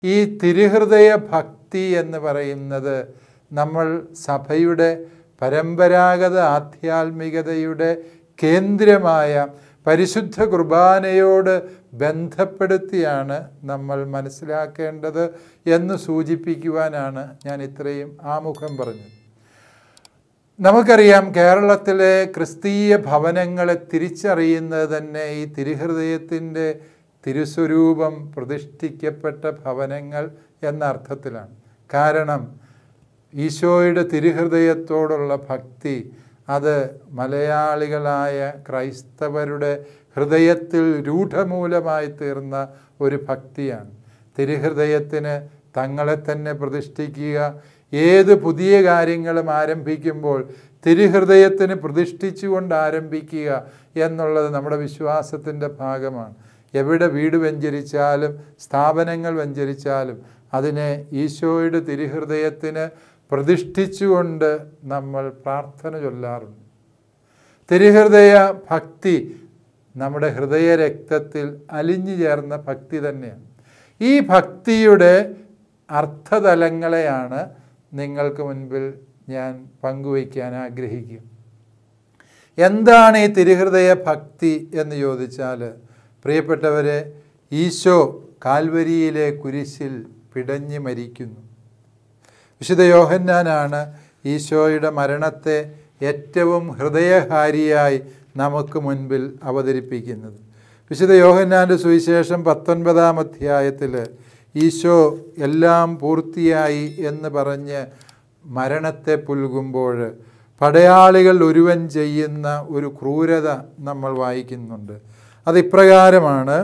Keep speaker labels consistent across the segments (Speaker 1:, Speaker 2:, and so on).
Speaker 1: ഈ തിരുഹൃദയ ഭക്തി എന്ന് പറയുന്നത് നമ്മൾ സഭയുടെ പരമ്പരാഗത ആധ്യാത്മികതയുടെ കേന്ദ്രമായ പരിശുദ്ധ കുർബാനയോട് ബന്ധപ്പെടുത്തിയാണ് നമ്മൾ മനസ്സിലാക്കേണ്ടത് എന്ന് സൂചിപ്പിക്കുവാനാണ് ഞാൻ ഇത്രയും ആമുഖം പറഞ്ഞത് നമുക്കറിയാം കേരളത്തിലെ ക്രിസ്തീയ ഭവനങ്ങളെ തിരിച്ചറിയുന്നത് തന്നെ ഈ തിരുഹൃദയത്തിൻ്റെ തിരുസ്വരൂപം പ്രതിഷ്ഠിക്കപ്പെട്ട ഭവനങ്ങൾ എന്ന അർത്ഥത്തിലാണ് കാരണം ഈശോയുടെ തിരുഹൃദയത്തോടുള്ള ഭക്തി അത് മലയാളികളായ ക്രൈസ്തവരുടെ ഹൃദയത്തിൽ രൂഢമൂലമായി തീർന്ന ഒരു ഭക്തിയാണ് തിരുഹൃദയത്തിന് തങ്ങളെ തന്നെ പ്രതിഷ്ഠിക്കുക ഏത് പുതിയ കാര്യങ്ങളും ആരംഭിക്കുമ്പോൾ തിരുഹൃദയത്തിന് പ്രതിഷ്ഠിച്ചുകൊണ്ട് ആരംഭിക്കുക എന്നുള്ളത് നമ്മുടെ വിശ്വാസത്തിൻ്റെ ഭാഗമാണ് എവിടെ വീട് വെഞ്ചരിച്ചാലും സ്ഥാപനങ്ങൾ വെഞ്ചരിച്ചാലും അതിനെ ഈശോയുടെ തിരുഹൃദയത്തിന് പ്രതിഷ്ഠിച്ചുകൊണ്ട് നമ്മൾ പ്രാർത്ഥന ചൊല്ലാറുണ്ട് തിരുഹൃദയ ഭക്തി നമ്മുടെ ഹൃദയ രക്തത്തിൽ അലിഞ്ഞു ചേർന്ന ഭക്തി തന്നെയാണ് ഈ ഭക്തിയുടെ അർത്ഥതലങ്ങളെയാണ് നിങ്ങൾക്ക് മുൻപിൽ ഞാൻ പങ്കുവയ്ക്കാൻ ആഗ്രഹിക്കും എന്താണ് ഈ തിരുഹൃദയ ഭക്തി എന്ന് ചോദിച്ചാൽ പ്രിയപ്പെട്ടവരെ ഈശോ കാൽവരിയിലെ കുരിശിൽ പിടഞ്ഞു മരിക്കുന്നു വിശുദ്ധ യോഹന്നാനാണ് ഈശോയുടെ മരണത്തെ ഏറ്റവും ഹൃദയഹാരിയായി നമുക്ക് മുൻപിൽ അവതരിപ്പിക്കുന്നത് വിശുദ്ധ യോഹന്നാൻ്റെ സുവിശേഷം പത്തൊൻപതാം അധ്യായത്തിൽ ഈശോ എല്ലാം പൂർത്തിയായി എന്ന് പറഞ്ഞ് മരണത്തെ പുൽകുമ്പോൾ പടയാളികൾ ഒരുവൻ ചെയ്യുന്ന ഒരു ക്രൂരത നമ്മൾ വായിക്കുന്നുണ്ട് അത് ഇപ്രകാരമാണ്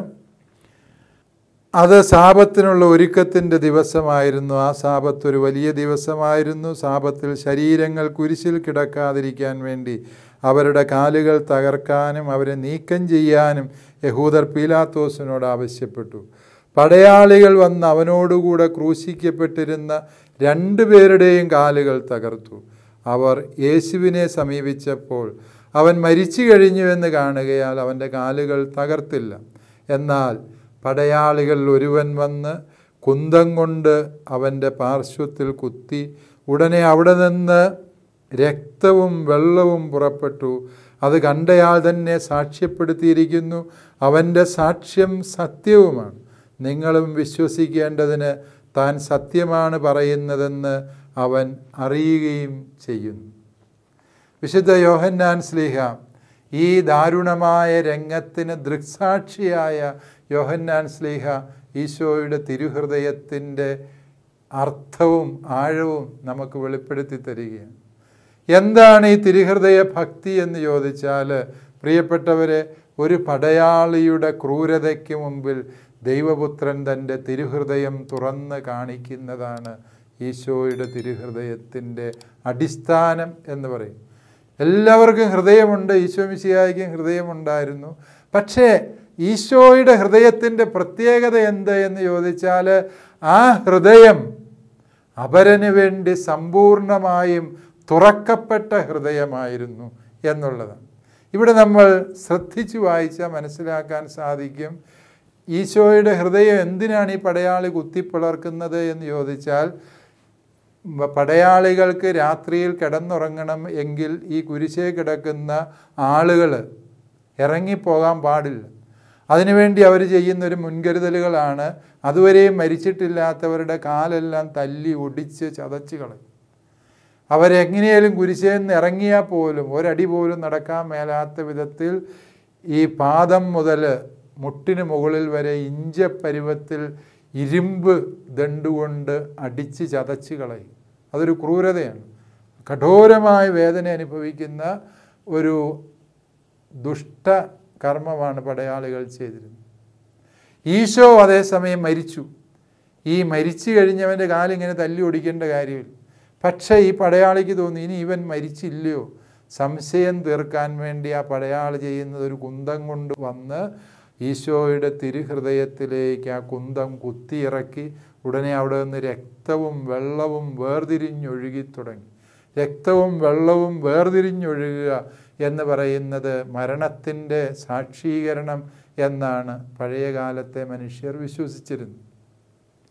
Speaker 1: അത് സാപത്തിനുള്ള ഒരുക്കത്തിൻ്റെ ദിവസമായിരുന്നു ആ സാപത്ത് ഒരു വലിയ ദിവസമായിരുന്നു സാപത്തിൽ ശരീരങ്ങൾ കുരിശിൽ കിടക്കാതിരിക്കാൻ വേണ്ടി അവരുടെ കാലുകൾ തകർക്കാനും അവരെ നീക്കം ചെയ്യാനും യഹൂദർ പീലാത്തോസിനോട് ആവശ്യപ്പെട്ടു പടയാളികൾ വന്ന് അവനോടുകൂടെ ക്രൂശിക്കപ്പെട്ടിരുന്ന രണ്ടുപേരുടെയും കാലുകൾ തകർത്തു അവർ യേശുവിനെ സമീപിച്ചപ്പോൾ അവൻ മരിച്ചു കഴിഞ്ഞുവെന്ന് കാണുകയാൽ അവൻ്റെ കാലുകൾ തകർത്തില്ല എന്നാൽ പടയാളികൾ ഒരുവൻ വന്ന് കുന്തം കൊണ്ട് അവൻ്റെ പാർശ്വത്തിൽ കുത്തി ഉടനെ അവിടെ നിന്ന് രക്തവും വെള്ളവും പുറപ്പെട്ടു അത് കണ്ടയാൾ തന്നെ സാക്ഷ്യപ്പെടുത്തിയിരിക്കുന്നു അവൻ്റെ സാക്ഷ്യം സത്യവുമാണ് നിങ്ങളും വിശ്വസിക്കേണ്ടതിന് താൻ സത്യമാണ് പറയുന്നതെന്ന് അവൻ അറിയുകയും ചെയ്യുന്നു വിശുദ്ധ യോഹന്നാൻ സ്ലീഹ ഈ ദാരുണമായ രംഗത്തിന് ദൃക്സാക്ഷിയായ യോഹന്നാൻ സ്ലീഹ ഈശോയുടെ തിരുഹൃദയത്തിൻ്റെ അർത്ഥവും ആഴവും നമുക്ക് വെളിപ്പെടുത്തി തരികയാണ് എന്താണ് ഈ തിരുഹൃദയ ഭക്തി എന്ന് ചോദിച്ചാൽ പ്രിയപ്പെട്ടവരെ ഒരു പടയാളിയുടെ ക്രൂരതയ്ക്ക് മുമ്പിൽ ദൈവപുത്രൻ തൻ്റെ തിരുഹൃദയം തുറന്ന് കാണിക്കുന്നതാണ് ഈശോയുടെ തിരുഹൃദയത്തിൻ്റെ അടിസ്ഥാനം എന്ന് പറയും എല്ലാവർക്കും ഹൃദയമുണ്ട് ഈശോ മിശിഹായ്ക്കും ഹൃദയമുണ്ടായിരുന്നു പക്ഷേ ഈശോയുടെ ഹൃദയത്തിൻ്റെ പ്രത്യേകത എന്ത് എന്ന് ചോദിച്ചാൽ ആ ഹൃദയം അപരന് വേണ്ടി സമ്പൂർണമായും തുറക്കപ്പെട്ട ഹൃദയമായിരുന്നു എന്നുള്ളതാണ് ഇവിടെ നമ്മൾ ശ്രദ്ധിച്ചു വായിച്ചാൽ മനസ്സിലാക്കാൻ സാധിക്കും ഈശോയുടെ ഹൃദയം എന്തിനാണ് ഈ പടയാളി കുത്തിപ്പിളർക്കുന്നത് എന്ന് ചോദിച്ചാൽ പടയാളികൾക്ക് രാത്രിയിൽ കിടന്നുറങ്ങണം എങ്കിൽ ഈ കുരിശേ കിടക്കുന്ന ആളുകൾ ഇറങ്ങിപ്പോകാൻ പാടില്ല അതിനുവേണ്ടി അവർ ചെയ്യുന്ന ഒരു മുൻകരുതലുകളാണ് അതുവരെയും മരിച്ചിട്ടില്ലാത്തവരുടെ കാലെല്ലാം തല്ലി ഒടിച്ച് ചതച്ച് കളയും അവരെങ്ങനെയാലും കുരിശേന്ന് ഇറങ്ങിയാൽ പോലും ഒരടി പോലും നടക്കാൻ മേലാത്ത വിധത്തിൽ ഈ പാദം മുതൽ മുട്ടിന് മുകളിൽ വരെ ഇഞ്ച പരുവത്തിൽ ഇരുമ്പ് ദണ്ടുകൊണ്ട് അടിച്ച് ചതച്ച് കളയും അതൊരു ക്രൂരതയാണ് കഠോരമായ വേദന അനുഭവിക്കുന്ന ഒരു ദുഷ്ട കർമ്മമാണ് പടയാളികൾ ചെയ്തിരുന്നത് ഈശോ അതേസമയം മരിച്ചു ഈ മരിച്ചു കഴിഞ്ഞവൻ്റെ കാലിങ്ങനെ തല്ലി ഒടിക്കേണ്ട കാര്യമില്ല പക്ഷേ ഈ പടയാളിക്ക് തോന്നി ഇനി ഇവൻ മരിച്ചില്ലയോ സംശയം തീർക്കാൻ വേണ്ടി ആ പടയാളി ചെയ്യുന്നത് ഒരു കുന്തം കൊണ്ട് വന്ന് ഈശോയുടെ തിരുഹൃദയത്തിലേക്ക് ആ കുന്തം കുത്തിയിറക്കി ഉടനെ അവിടെ നിന്ന് രക്തവും വെള്ളവും വേർതിരിഞ്ഞൊഴുകി തുടങ്ങി രക്തവും വെള്ളവും വേർതിരിഞ്ഞൊഴുകുക എന്ന് പറയുന്നത് മരണത്തിൻ്റെ സാക്ഷീകരണം എന്നാണ് പഴയ കാലത്തെ മനുഷ്യർ വിശ്വസിച്ചിരുന്നത്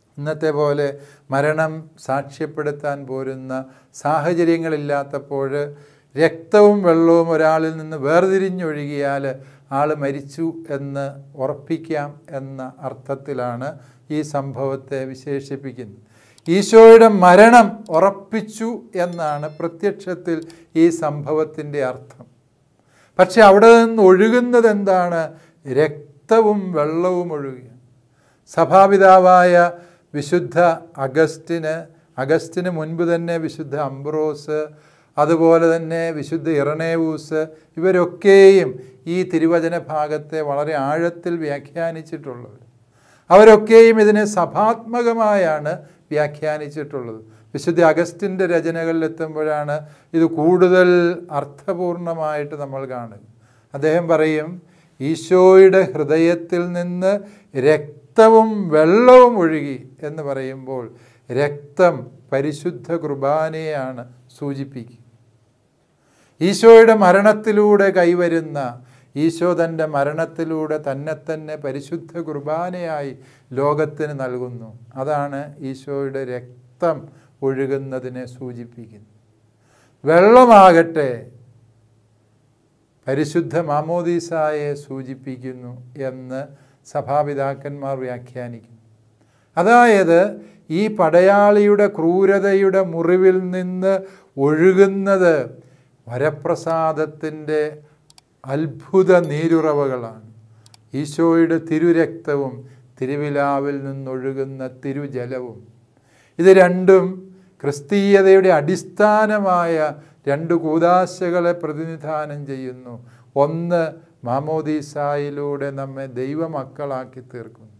Speaker 1: ഇന്നത്തെ പോലെ മരണം സാക്ഷ്യപ്പെടുത്താൻ പോരുന്ന സാഹചര്യങ്ങളില്ലാത്തപ്പോൾ രക്തവും വെള്ളവും ഒരാളിൽ നിന്ന് വേർതിരിഞ്ഞൊഴുകിയാൽ ആൾ മരിച്ചു എന്ന് ഉറപ്പിക്കാം എന്ന അർത്ഥത്തിലാണ് ഈ സംഭവത്തെ വിശേഷിപ്പിക്കുന്നത് ഈശോയുടെ മരണം ഉറപ്പിച്ചു എന്നാണ് പ്രത്യക്ഷത്തിൽ ഈ സംഭവത്തിൻ്റെ അർത്ഥം പക്ഷെ അവിടെ നിന്ന് ഒഴുകുന്നത് എന്താണ് രക്തവും വെള്ളവും ഒഴുകുക സഭാപിതാവായ വിശുദ്ധ അഗസ്റ്റിന് അഗസ്റ്റിന് മുൻപ് തന്നെ വിശുദ്ധ അംബ്രോസ് അതുപോലെ തന്നെ വിശുദ്ധ ഇറണേവൂസ് ഇവരൊക്കെയും ഈ തിരുവചന ഭാഗത്തെ വളരെ ആഴത്തിൽ വ്യാഖ്യാനിച്ചിട്ടുള്ളവർ അവരൊക്കെയും ഇതിനെ സഭാത്മകമായാണ് വ്യാഖ്യാനിച്ചിട്ടുള്ളത് വിശുദ്ധ അഗസ്റ്റിൻ്റെ രചനകളിൽ എത്തുമ്പോഴാണ് ഇത് കൂടുതൽ അർത്ഥപൂർണമായിട്ട് നമ്മൾ കാണുക അദ്ദേഹം പറയും ഈശോയുടെ ഹൃദയത്തിൽ നിന്ന് രക്തവും വെള്ളവും ഒഴുകി എന്ന് പറയുമ്പോൾ രക്തം പരിശുദ്ധ കുർബാനയാണ് സൂചിപ്പിക്കുക ഈശോയുടെ മരണത്തിലൂടെ കൈവരുന്ന ഈശോ തൻ്റെ മരണത്തിലൂടെ തന്നെ തന്നെ പരിശുദ്ധ കുർബാനയായി ലോകത്തിന് നൽകുന്നു അതാണ് ഈശോയുടെ രക്തം ഒഴുകുന്നതിനെ സൂചിപ്പിക്കുന്നത് വെള്ളമാകട്ടെ പരിശുദ്ധ മാമോദീസായെ സൂചിപ്പിക്കുന്നു എന്ന് സഭാപിതാക്കന്മാർ വ്യാഖ്യാനിക്കുന്നു അതായത് ഈ പടയാളിയുടെ ക്രൂരതയുടെ മുറിവിൽ നിന്ന് ഒഴുകുന്നത് വരപ്രസാദത്തിൻ്റെ അത്ഭുത നീരുറവകളാണ് ഈശോയുടെ തിരുരക്തവും തിരുവിലാവിൽ നിന്നൊഴുകുന്ന തിരുജലവും ഇത് രണ്ടും ക്രിസ്തീയതയുടെ അടിസ്ഥാനമായ രണ്ട് കൂതാശകളെ പ്രതിനിധാനം ചെയ്യുന്നു ഒന്ന് മാമോദീസായിലൂടെ നമ്മെ ദൈവമക്കളാക്കി തീർക്കുന്നു